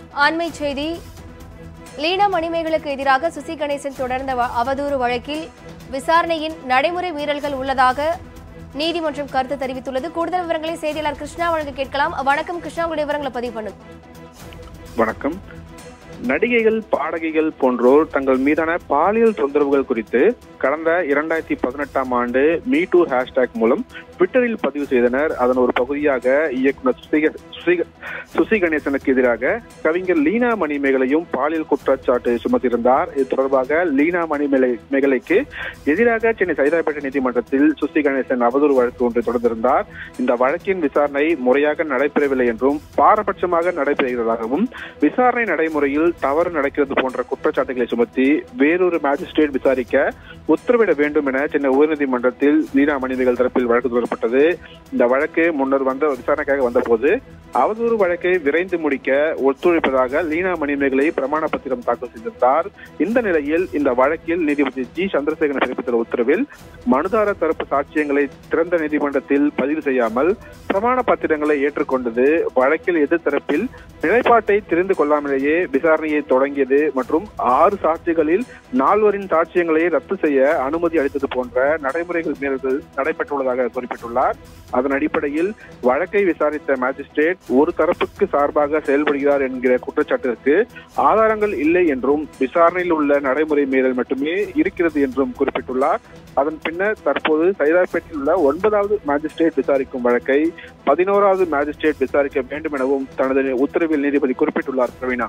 அண்மை செய்தி லீனா மணிமேகலுக்கு எதிராக சுசி கணேசன் தொடர்ந்த வ- அவதூறு வழக்கில் விசாரணையின் நடைமுறை மீறல்கள் உள்ளதாக நீதிமன்றம் கருத்து தெரிவித்துள்ளது கூடுதல் விவரங்களை செய்தியாளர் கிருஷ்ணா வழங்க கேட்கலாம் வணக்கம் கிருஷ்ணா உங்களுடைய விவரங்களை பதிவு பண்ணுங்க வணக்கம் நடிகைகள் பாடகிகள் போன்றோர் தங்கள் மீதான பாலியல் தொந்தரவுகள் குறித்து கடந்த இரண்டாயிரத்தி பதினெட்டாம் ஆண்டு மீ டூ ஹேஷ்டேக் மூலம் ட்விட்டரில் பதிவு செய்தனர் அதன் ஒரு பகுதியாக இயக்குனர் சுசி- சுசி- சுசி கணேசனுக்கு எதிராக கவிஞர் லீனா மணிமேகலையும் பாலியல் குற்றச்சாட்டு சுமத்தியிருந்தார் இது தொடர்பாக லீனா மணிமேலை மேகலைக்கு எதிராக சென்னை சைதாப்பேட்டை நீதிமன்றத்தில் சுசி கணேசன் அவதூறு வழக்கு ஒன்று தொடர்ந்திருந்தார் இந்த வழக்கின் விசாரணை முறையாக நடைபெறவில்லை என்றும் பாரபட்சமாக நடைபெறுகிறதாகவும் விசாரணை நடைமுறையில் தவறு நடக்கிறது போன்ற குற்றச்சாட்டுகளை சுமத்தி வேறொரு மேஜிஸ்ட்ரேட் விசாரிக்க உத்தரவிட வேண்டும் என சென்னை உயர்நீதிமன்றத்தில் லீனா மணிமேகல் தரப்பில் வழக்கு தொடரப்பட்டது இந்த வழக்கு முன்னர் வந்த விசாரணைக்காக வந்தபோது அவதூறு வழக்கை விரைந்து முடிக்க ஒத்துழைப்பதாக லீனா மணிமேகலை பிரமாண பத்திரம் தாக்கல் செய்திருந்தார் இந்த நிலையில் இந்த வழக்கில் நீதிபதி ஜி சந்திரசேகரன் பிறப்பித்துள்ள உத்தரவில் மனுதாரர் தரப்பு சாட்சியங்களை திறந்த நீதிமன்றத்தில் பதிவு செய்யாமல் பிரமாண பத்திரங்களை ஏற்றுக்கொண்டது வழக்கில் எதிர்த்தரப்பில் நிலைப்பாட்டை தெரிந்து கொள்ளாமலேயே விசாரணையை தொடங்கியது மற்றும் ஆறு சாட்சிகளில் நால்வரின் சாட்சியங்களை ரத்து செய்ய அனுமதி அளித்தது போன்ற நடைமுறைகள் மீறல்கள் நடைபெற்றுள்ளதாக குறிப்பிட்டுள்ளார் அதன் அடிப்படையில் வழக்கை விசாரித்த மேஜிஸ்ட்ரேட் ஒரு தரப்புக்கு சார்பாக செயல்படுகிறார் என்கிற குற்றச்சாட்டிற்கு ஆதாரங்கள் இல்லை என்றும் விசாரணையில் உள்ள நடைமுறை மீறல் மட்டுமே இருக்கிறது என்றும் குறிப்பிட்டுள்ளார் அதன் பின்னர் தற்போது சைதாப்பேட்டில் உள்ள ஒன்பதாவது மேஜிஸ்ட்ரேட் விசாரிக்கும் வழக்கை பதினோராவது மேஜிஸ்ட்ரேட் விசாரிக்க வேண்டும் எனவும் தனது உத்தரவில் நீதிபதி குறிப்பிட்டுள்ளார் பிரவீனா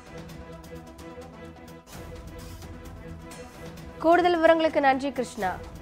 கூடுதல் விவரங்களுக்கு நன்றி கிருஷ்ணா